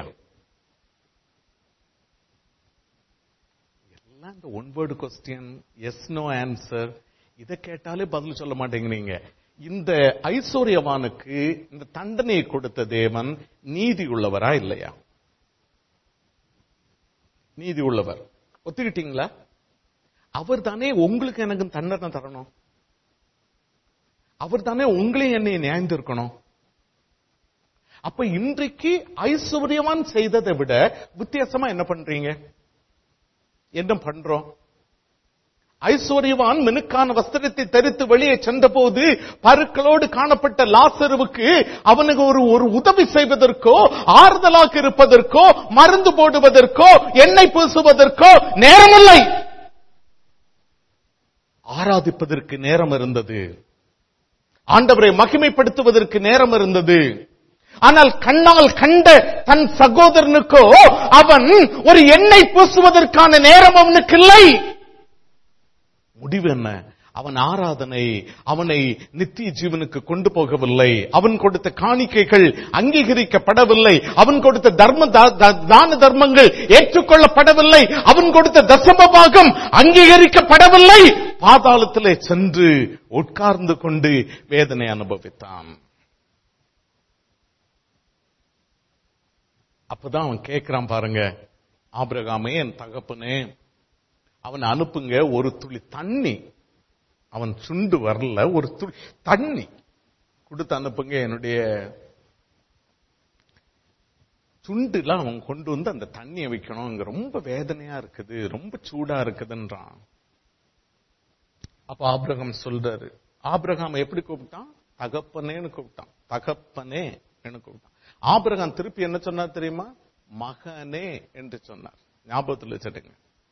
எல்லாம் இந்த one word question yes no answer இதை கேட்டாலே பதில் சொல்ல மாட்டேங்கிறீங்க இந்த ஐஸ்வர்யவானுக்கு இந்த தண்டனையை கொடுத்த தேவன் நீதி உள்ளவரா இல்லையா நீதி உள்ளவர் ஒத்துக்கிட்டீங்களா அவர் தானே உங்களுக்கு எனக்கு தண்டனை தரணும் அவர் தானே உங்களையும் என்னை நியாய்ந்திருக்கணும் அப்ப இன்றைக்கு ஐஸ்வர்யவான் செய்ததை விட வித்தியாசமா என்ன பண்றீங்க என்ன பண்றோம் ஐஸ்வர்யவான் மினுக்கான வஸ்திரத்தை தரித்து வெளியே சென்றபோது பருக்களோடு காணப்பட்ட லாசருவுக்கு அவனுக்கு ஒரு ஒரு உதவி செய்வதற்கோ ஆறுதலாக இருப்பதற்கோ மருந்து போடுவதற்கோ எண்ணெய் பூசுவதற்கோ நேரமில்லை ஆராதிப்பதற்கு நேரம் இருந்தது ஆண்டவரை மகிமைப்படுத்துவதற்கு நேரம் இருந்தது ஆனால் கண்ணால் கண்ட தன் சகோதரனுக்கோ அவன் ஒரு எண்ணெய் பூசுவதற்கான நேரம் அவனுக்கு இல்லை முடிவு என்ன அவன் ஆராதனை அவனை நித்திய ஜீவனுக்கு கொண்டு போகவில்லை அவன் கொடுத்த காணிக்கைகள் அங்கீகரிக்கப்படவில்லை அவன் கொடுத்த தர்ம தா- தா- தான தர்மங்கள் ஏற்றுக்கொள்ளப்படவில்லை அவன் கொடுத்த தசம பாகம் அங்கீகரிக்கப்படவில்லை பாதாளத்திலே சென்று உட்கார்ந்து கொண்டு வேதனை அனுபவித்தான் அப்பதான் அவன் கேட்கிறான் பாருங்க ஆபிரகாமே என் தகப்பனே அவன் அனுப்புங்க ஒரு துளி தண்ணி அவன் சுண்டு வரல ஒரு துளி தண்ணி கொடுத்து அனுப்புங்க என்னுடைய சுண்டுல அவன் கொண்டு வந்து அந்த தண்ணியை வைக்கணும் இங்க ரொம்ப வேதனையா இருக்குது ரொம்ப சூடா இருக்குதுன்றான் அப்ப ஆபிரகாம் சொல்றாரு ஆபிரகாம் எப்படி கூப்பிட்டான் தகப்பனேன்னு கூப்பிட்டான் தகப்பனே என்று கூப்பிட்டான் ஆபிரகாம் திருப்பி என்ன சொன்னார் தெரியுமா மகனே என்று சொன்னார் ஞாபகத்தில் வச்சுடுங்க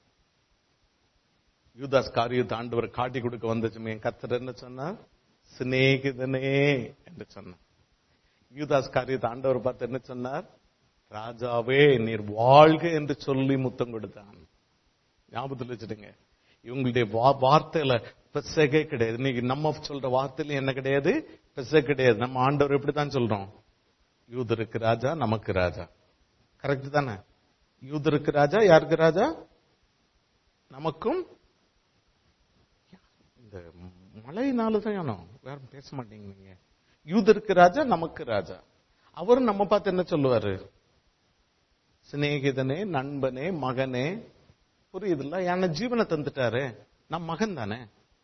யூதாஸ் காரியத்தை ஆண்டவர் காட்டி கொடுக்க வந்துச்சுமே கத்தர் என்ன சொன்னார் சிநேகிதனே என்று சொன்னார் யூதாஸ் காரியத்தை ஆண்டவர் பார்த்து என்ன சொன்னார் ராஜாவே நீர் வாழ்க என்று சொல்லி முத்தம் கொடுத்தான் ஞாபகத்தில் வச்சுடுங்க இவங்களுடைய வா- வார்த்தையில பெசகே கிடையாது இன்னைக்கு நம்ம சொல்ற வார்த்தையில என்ன கிடையாது பெச கிடையாது நம்ம ஆண்டவர் எப்படித்தான் சொல்றோம் யூதருக்கு ராஜா நமக்கு ராஜா கரெக்ட் தானே யூதருக்கு ராஜா யாருக்கு ராஜா நமக்கும் இந்த மழையினால தான் யாரும் பேச மாட்டீங்க நீங்க யூதருக்கு ராஜா நமக்கு ராஜா அவரும் நம்ம பார்த்து என்ன சொல்லுவாரு சிநேகிதனே நண்பனே மகனே புரியுதுல்ல என்ன ஜீவனை தந்துட்டாரு நம் மகன் தானே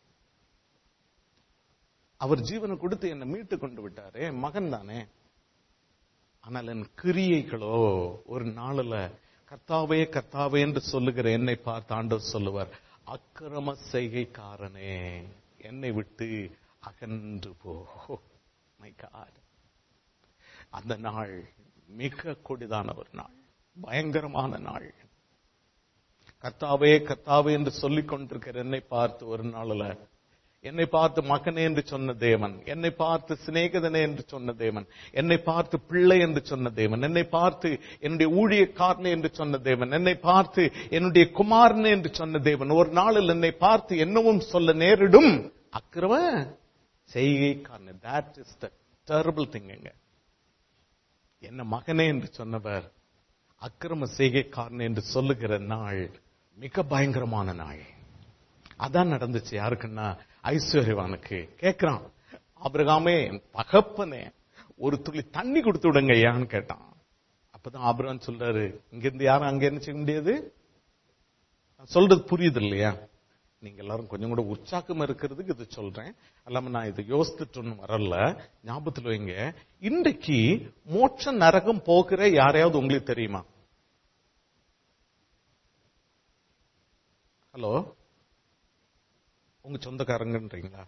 அவர் ஜீவனை கொடுத்து என்னை மீட்டு கொண்டு விட்டாரே மகன் தானே ஆனால் என் கிரியைகளோ ஒரு நாளில் கர்த்தாவே கர்த்தாவே என்று சொல்லுகிற என்னை பார்த்து ஆண்டவர் சொல்லுவார் அக்கிரம செய்கைக்காரனே என்னை விட்டு அகன்று போ மை காட் அந்த நாள் மிக கொடிதான ஒரு நாள் பயங்கரமான நாள் கர்த்தாவே கர்த்தாவே என்று சொல்லிக் கொண்டிருக்கிற என்னை பார்த்து ஒரு நாளில் என்னை பார்த்து மகனே என்று சொன்ன தேவன் என்னை பார்த்து சிநேகிதனே என்று சொன்ன தேவன் என்னை பார்த்து பிள்ளை என்று சொன்ன தேவன் என்னை பார்த்து என்னுடைய ஊழியக்காரனே என்று சொன்ன தேவன் என்னை பார்த்து என்னுடைய குமாரனே என்று சொன்ன தேவன் ஒரு நாளில் என்னை பார்த்து என்னவும் சொல்ல நேரிடும் அக்கிரம செய்கைக்காரன் that இஸ் த terrible திங்குங்க என்ன மகனே என்று சொன்னவர் அக்கிரம செய்கைக்காரன் என்று சொல்லுகிற நாள் மிக பயங்கரமான நாள் அதான் நடந்துச்சு யாருக்குன்னா ஐஸ்வர்யவானுக்கு கேட்கிறான் ஆபிரகாமே என் தகப்பனே ஒரு துளி தண்ணி கொடுத்து விடுங்க ஐயான்னு கேட்டான் அப்பதான் ஆபிரகாம் சொல்றாரு இங்க இருந்து யாரும் அங்க என்ன செய்ய முடியாது நான் சொல்றது புரியுது இல்லையா நீங்க எல்லாரும் கொஞ்சம் கூட உற்சாகம் இருக்கிறதுக்கு இது சொல்றேன் அல்லாம நான் இது யோசித்துட்டு ஒண்ணும் வரல ஞாபகத்துல வைங்க இன்றைக்கு மோட்ச நரகம் போகிற யாரையாவது உங்களுக்கு தெரியுமா ஹலோ உங்க சொந்தக்காரங்கன்றீங்களா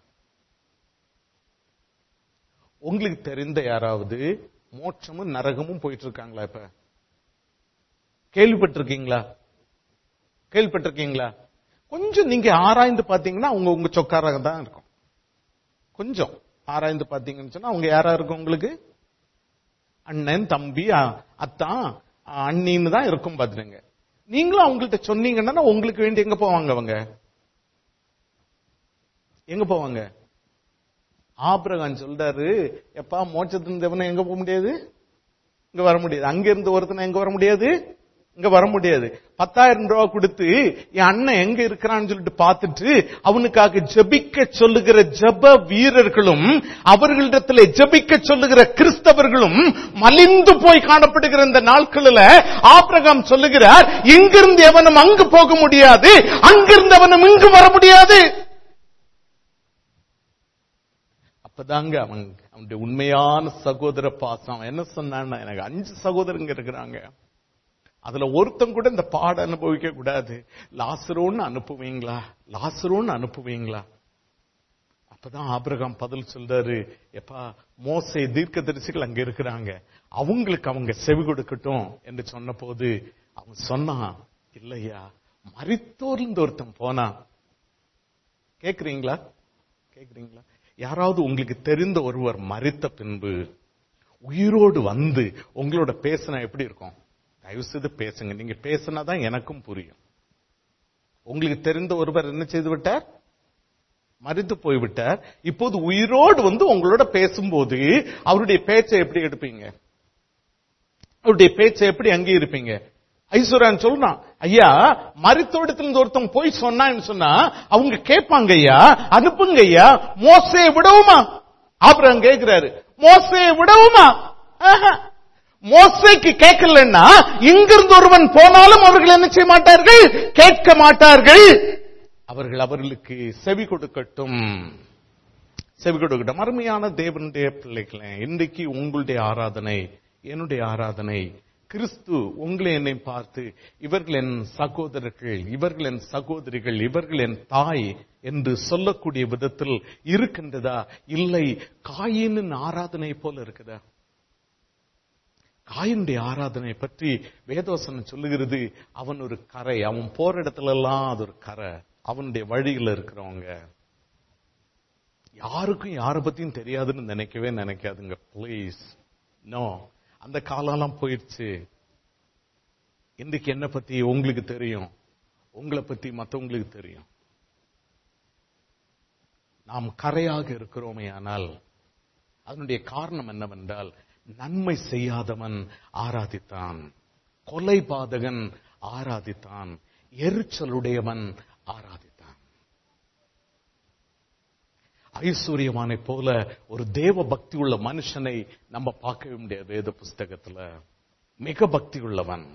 உங்களுக்கு தெரிந்த யாராவது மோட்சமும் நரகமும் போயிட்டு இருக்காங்களா இப்ப கேள்விப்பட்டிருக்கீங்களா கேள்விப்பட்டிருக்கீங்களா கொஞ்சம் நீங்க ஆராய்ந்து பாத்தீங்கன்னா அவங்க உங்க சொக்காராக தான் இருக்கும் கொஞ்சம் ஆராய்ந்து பாத்தீங்கன்னு சொன்னா அவங்க யாரா இருக்கும் உங்களுக்கு அண்ணன் தம்பி அ- அத்தான் அண்ணின்னு தான் இருக்கும் பாத்துருங்க நீங்களும் அவங்கள்ட்ட சொன்னீங்கன்னா உங்களுக்கு வேண்டி எங்க போவாங்க அவங்க எங்க போவாங்க ஆபிரகாம் சொல்றாரு எப்பா மோட்சத்தின் தேவனை எங்க போக முடியாது இங்க வர முடியாது அங்க இருந்து ஒருத்தனை எங்க வர முடியாது இங்க வர முடியாது பத்தாயிரம் ரூபாய் கொடுத்து என் அண்ணன் எங்க இருக்கிறான்னு சொல்லிட்டு பார்த்துட்டு அவனுக்காக ஜெபிக்க சொல்லுகிற ஜெப வீரர்களும் அவர்களிடத்தில் ஜெபிக்க சொல்லுகிற கிறிஸ்தவர்களும் மலிந்து போய் காணப்படுகிற இந்த நாட்களில் ஆபிரகாம் சொல்லுகிறார் இங்கிருந்து எவனும் அங்கு போக முடியாது அங்கிருந்து அவனும் இங்கு வர முடியாது அப்பதாங்க அவன் அவனுடைய உண்மையான சகோதர பாசம் அவன் என்ன சொன்னான்னா எனக்கு அஞ்சு சகோதரங்க இருக்கிறாங்க அதுல ஒருத்தன் கூட இந்த பாட அனுபவிக்க கூடாது லாசரோன்னு அனுப்புவீங்களா லாசரோன்னு அனுப்புவீங்களா அப்பதான் ஆபிரகாம் பதில் சொல்றாரு எப்பா மோசே தீர்க்க தரிசிகள் அங்க இருக்கிறாங்க அவங்களுக்கு அவங்க செவி கொடுக்கட்டும் என்று சொன்ன போது அவன் சொன்னான் இல்லையா மரித்தோர்ந்து ஒருத்தன் போனான் கேக்குறீங்களா கேக்குறீங்களா யாராவது உங்களுக்கு தெரிந்த ஒருவர் மறித்த பின்பு உயிரோடு வந்து உங்களோட பேசினா எப்படி இருக்கும் தயவு செய்து பேசுங்க நீங்க பேசினாதான் எனக்கும் புரியும் உங்களுக்கு தெரிந்த ஒருவர் என்ன செய்து விட்டார் மறித்து போய்விட்டார் இப்போது உயிரோடு வந்து உங்களோட பேசும்போது அவருடைய பேச்சை எப்படி எடுப்பீங்க அவருடைய பேச்சை எப்படி அங்கீகரிப்பீங்க ஐஸ்வர்யான் சொல்றான் ஐயா மருத்துவத்திலிருந்து ஒருத்தன் போய் சொன்னான்னு சொன்னா அவங்க கேட்பாங்க ஐயா அனுப்புங்க ஐயா மோசையை விடவுமா அப்புறம் கேட்கிறாரு மோசையை விடவுமா ஆஹா. மோசைக்கு கேட்கலன்னா இங்கிருந்து ஒருவன் போனாலும் அவர்கள் என்ன செய்ய மாட்டார்கள் கேட்க மாட்டார்கள் அவர்கள் அவர்களுக்கு செவி கொடுக்கட்டும் செவி கொடுக்கட்டும் அருமையான தேவனுடைய பிள்ளைகளே இன்றைக்கு உங்களுடைய ஆராதனை என்னுடைய ஆராதனை கிறிஸ்து உங்களை என்னை பார்த்து இவர்கள் என் சகோதரர்கள் இவர்கள் என் சகோதரிகள் இவர்கள் என் தாய் என்று சொல்லக்கூடிய விதத்தில் இருக்கின்றதா இல்லை காயினின் ஆராதனை போல இருக்குதா காயினுடைய ஆராதனை பற்றி வேதோசனம் சொல்லுகிறது அவன் ஒரு கரை அவன் போற இடத்துல எல்லாம் அது ஒரு கரை அவனுடைய வழியில இருக்கிறவங்க யாருக்கும் யார பத்தியும் தெரியாதுன்னு நினைக்கவே நினைக்காதுங்க ப்ளீஸ் நோ அந்த காலம்லாம் போயிடுச்சு இன்றைக்கு என்ன பத்தி உங்களுக்கு தெரியும் உங்களை பத்தி மத்தவங்களுக்கு தெரியும் நாம் கரையாக இருக்கிறோமே ஆனால் அதனுடைய காரணம் என்னவென்றால் நன்மை செய்யாதவன் ஆராதித்தான் கொலை பாதகன் ஆராதித்தான் எரிச்சலுடையவன் ஆராதித்தான் ஐஸ்வர்யமானை போல ஒரு தேவ பக்தி உள்ள மனுஷனை நம்ம பார்க்கவே முடியாது வேத புஸ்தகத்துல மிக பக்தி உள்ளவன்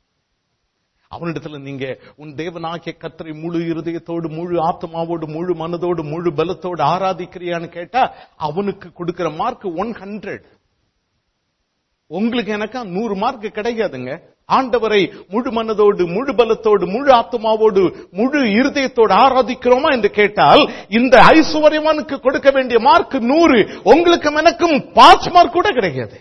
அவனிடத்துல நீங்க உன் தேவனாகிய கத்தரை முழு இருதயத்தோடு முழு ஆத்மாவோடு முழு மனதோடு முழு பலத்தோடு ஆராதிக்கிறியான்னு கேட்டா அவனுக்கு கொடுக்கிற மார்க் ஒன் ஹண்ட்ரட் உங்களுக்கு எனக்கா நூறு மார்க் கிடைக்காதுங்க ஆண்டவரை முழு மனதோடு முழு பலத்தோடு முழு ஆத்மாவோடு முழு இருதயத்தோடு ஆராதிக்கிறோமா என்று கேட்டால் இந்த ஐஸ்வர்யவானுக்கு கொடுக்க வேண்டிய மார்க் நூறு உங்களுக்கும் எனக்கும் பாஸ் மார்க் கூட கிடைக்காது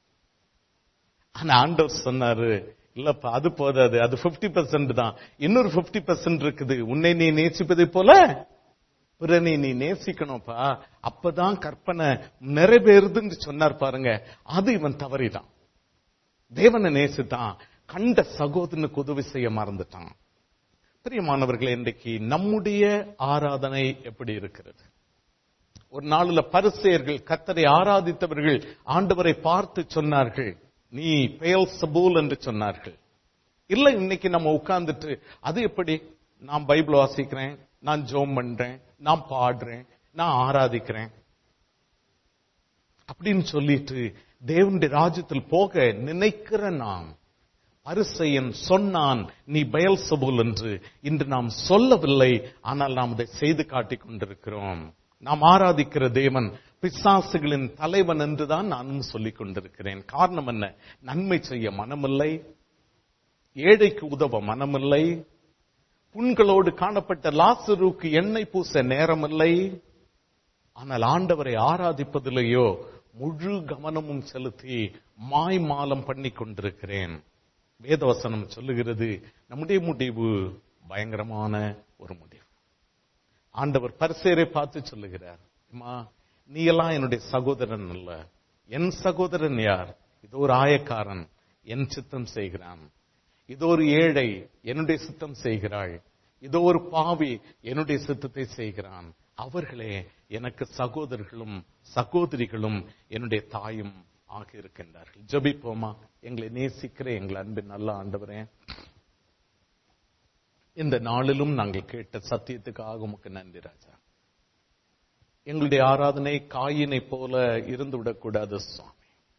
ஆனா ஆண்டவர் சொன்னாரு இல்லப்பா அது போதாது அது 50% பெர்சென்ட் தான் இன்னொரு 50% பெர்சென்ட் இருக்குது உன்னை நீ நேசிப்பதை போல பிறனை நீ நேசிக்கணும்ப்பா அப்பதான் கற்பனை நிறைவேறுதுன்னு சொன்னார் பாருங்க அது இவன் தவறிதான் தேவனை நேசித்தான் கண்ட சகோதரனுக்கு உதவி செய்ய மறந்துட்டான் பிரியமானவர்களே இன்றைக்கு நம்முடைய ஆராதனை எப்படி இருக்கிறது ஒரு நாளில் பரிசெயர்கள் கத்தரை ஆராதித்தவர்கள் ஆண்டவரை பார்த்து சொன்னார்கள் நீ பெயல் சபூல் என்று சொன்னார்கள் இல்ல இன்னைக்கு நம்ம உட்கார்ந்துட்டு அது எப்படி நான் பைபிள் வாசிக்கிறேன் நான் ஜோம் பண்றேன் நான் பாடுறேன் நான் ஆராதிக்கிறேன் அப்படின்னு சொல்லிட்டு தேவனுடைய ராஜ்யத்தில் போக நினைக்கிற நாம் பரிசையன் சொன்னான் நீ பயல் சபூல் என்று இன்று நாம் சொல்லவில்லை ஆனால் நாம் அதை செய்து காட்டிக் கொண்டிருக்கிறோம் நாம் ஆராதிக்கிற தேவன் பிசாசுகளின் தலைவன் என்றுதான் நானும் சொல்லிக் கொண்டிருக்கிறேன் காரணம் என்ன நன்மை செய்ய மனமில்லை ஏழைக்கு உதவ மனமில்லை புண்களோடு காணப்பட்ட லாசருக்கு எண்ணெய் பூச நேரமில்லை ஆனால் ஆண்டவரை ஆராதிப்பதிலேயோ முழு கவனமும் செலுத்தி மாய்மாலம் பண்ணி கொண்டிருக்கிறேன் வேதவசனம் சொல்லுகிறது நம்முடைய முடிவு பயங்கரமான ஒரு முடிவு ஆண்டவர் பரிசேரை பார்த்து சொல்லுகிறார் அம்மா நீ எல்லாம் என்னுடைய சகோதரன் அல்ல என் சகோதரன் யார் இது ஒரு ஆயக்காரன் என் சித்தம் செய்கிறான் இது ஒரு ஏழை என்னுடைய சித்தம் செய்கிறாள் இதோ ஒரு பாவி என்னுடைய சித்தத்தை செய்கிறான் அவர்களே எனக்கு சகோதரர்களும் சகோதரிகளும் என்னுடைய தாயும் ஆக இருக்கின்றார்கள் ஜெபிப்போமா எங்களை நேசிக்கிற எங்கள் அன்பின் நல்ல ஆண்டவரே இந்த நாளிலும் நாங்கள் கேட்ட சத்தியத்துக்காக உமக்கு நன்றி ராஜா எங்களுடைய ஆராதனை காயினை போல இருந்து விடக்கூடாது சுவாமி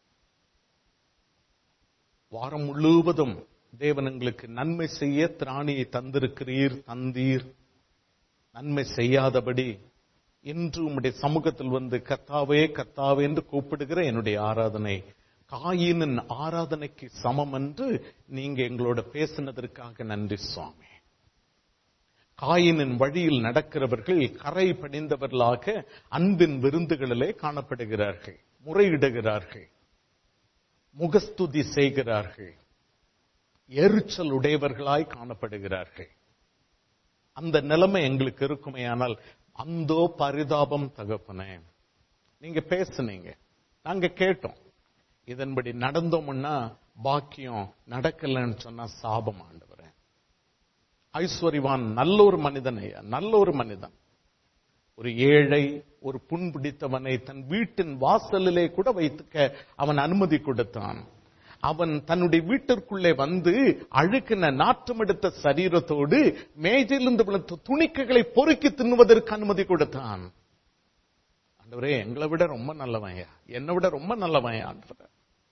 வாரம் முழுவதும் தேவன் எங்களுக்கு நன்மை செய்ய திராணியை தந்திருக்கிறீர் தந்தீர் நன்மை செய்யாதபடி இன்று உம்முடைய சமூகத்தில் வந்து கத்தாவே கத்தாவே என்று கூப்பிடுகிற என்னுடைய ஆராதனை காயினின் ஆராதனைக்கு சமம் என்று நீங்க எங்களோட பேசினதற்காக நன்றி சுவாமி காயினின் வழியில் நடக்கிறவர்கள் கரை பணிந்தவர்களாக அன்பின் விருந்துகளிலே காணப்படுகிறார்கள் முறையிடுகிறார்கள் முகஸ்துதி செய்கிறார்கள் எரிச்சல் உடையவர்களாய் காணப்படுகிறார்கள் அந்த நிலைமை எங்களுக்கு இருக்குமே ஆனால் அந்தோ பரிதாபம் தகப்பனே நீங்க பேசுனீங்க நாங்க கேட்டோம் இதன்படி நடந்தோம்னா பாக்கியம் நடக்கலன்னு சொன்னா சாபம் ஆண்டவரே ஐஸ்வர்யவான் நல்ல ஒரு மனிதன் ஐயா நல்ல ஒரு மனிதன் ஒரு ஏழை ஒரு புண்பிடித்தவனை தன் வீட்டின் வாசலிலே கூட வைத்துக்க அவன் அனுமதி கொடுத்தான் அவன் தன்னுடைய வீட்டிற்குள்ளே வந்து அழுக்கின நாற்றம் எடுத்த சரீரத்தோடு மேஜையிலிருந்து விழுந்த துணிக்கைகளை பொறுக்கி தின்னுவதற்கு அனுமதி கொடுத்தான் ஆண்டவரே எங்களை விட ரொம்ப நல்லவன்யா என்னை விட ரொம்ப நல்லவன்யா ஆண்டவரே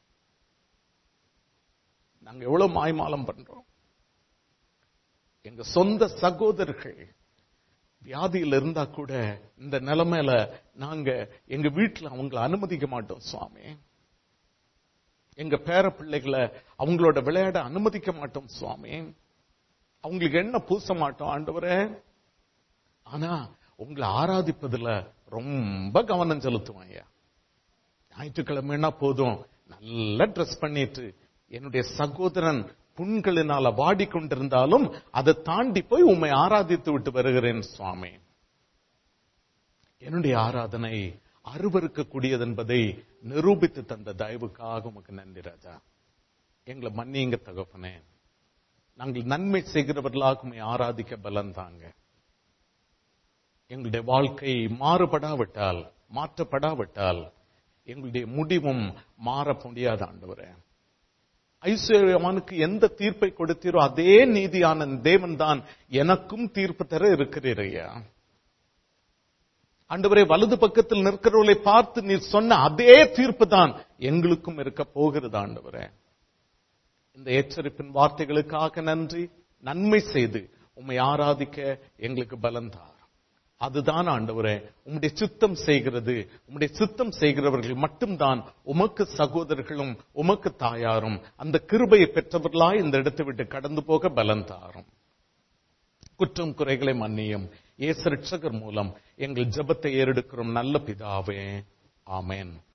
நாங்க எவ்வளவு மாய்மாலம் பண்றோம் எங்க சொந்த சகோதரர்கள் வியாதியில இருந்தா கூட இந்த நிலைமையில நாங்க எங்க வீட்டுல அவங்கள அனுமதிக்க மாட்டோம் சுவாமி எங்க பேர பிள்ளைகளை அவங்களோட விளையாட அனுமதிக்க மாட்டோம் சுவாமி அவங்களுக்கு என்ன பூச மாட்டோம் ஆண்டவரே ஆனா உங்களை ஆராதிப்பதுல ரொம்ப கவனம் செலுத்துவோம் ஐயா ஞாயிற்றுக்கிழமைனா போதும் நல்ல ட்ரெஸ் பண்ணிட்டு என்னுடைய சகோதரன் புண்களினால வாடிக்கொண்டிருந்தாலும் அதை தாண்டி போய் உண்மை ஆராதித்து விட்டு வருகிறேன் சுவாமி என்னுடைய ஆராதனை அருவருக்கக்கூடியது என்பதை நிரூபித்து தந்த தயவுக்காக உமக்கு நன்றி ராஜா எங்களை மன்னிங்க தகப்பனே நாங்கள் நன்மை செய்கிறவர்களாக உண்மை ஆராதிக்க பலம் தாங்க எங்களுடைய வாழ்க்கை மாறுபடாவிட்டால் மாற்றப்படாவிட்டால் எங்களுடைய முடிவும் மாற முடியாத ஆண்டவரே ஐஸ்வர்யவானுக்கு எந்த தீர்ப்பை கொடுத்தீரோ அதே நீதியான தேவன் தான் எனக்கும் தீர்ப்பு தர இருக்கிறீரையா ஆண்டவரே வலது பக்கத்தில் நிற்கிறவர்களை பார்த்து நீர் சொன்ன அதே தீர்ப்பு தான் எங்களுக்கும் இருக்க போகிறது ஆண்டவரே இந்த எச்சரிப்பின் வார்த்தைகளுக்காக நன்றி நன்மை செய்து உம்மை ஆராதிக்க எங்களுக்கு பலம் தார் அதுதான் ஆண்டவரே உம்முடைய சித்தம் செய்கிறது உம்முடைய சித்தம் செய்கிறவர்கள் மட்டும்தான் உமக்கு சகோதரர்களும் உமக்கு தாயாரும் அந்த கிருபையை பெற்றவர்களாய் இந்த இடத்தை விட்டு கடந்து போக பலம் தாரும் குற்றம் குறைகளை மன்னியும் ஏசு ரட்சகர் மூலம் எங்கள் ஜெபத்தை ஏறெடுக்கிறோம் நல்ல பிதாவே ஆமென்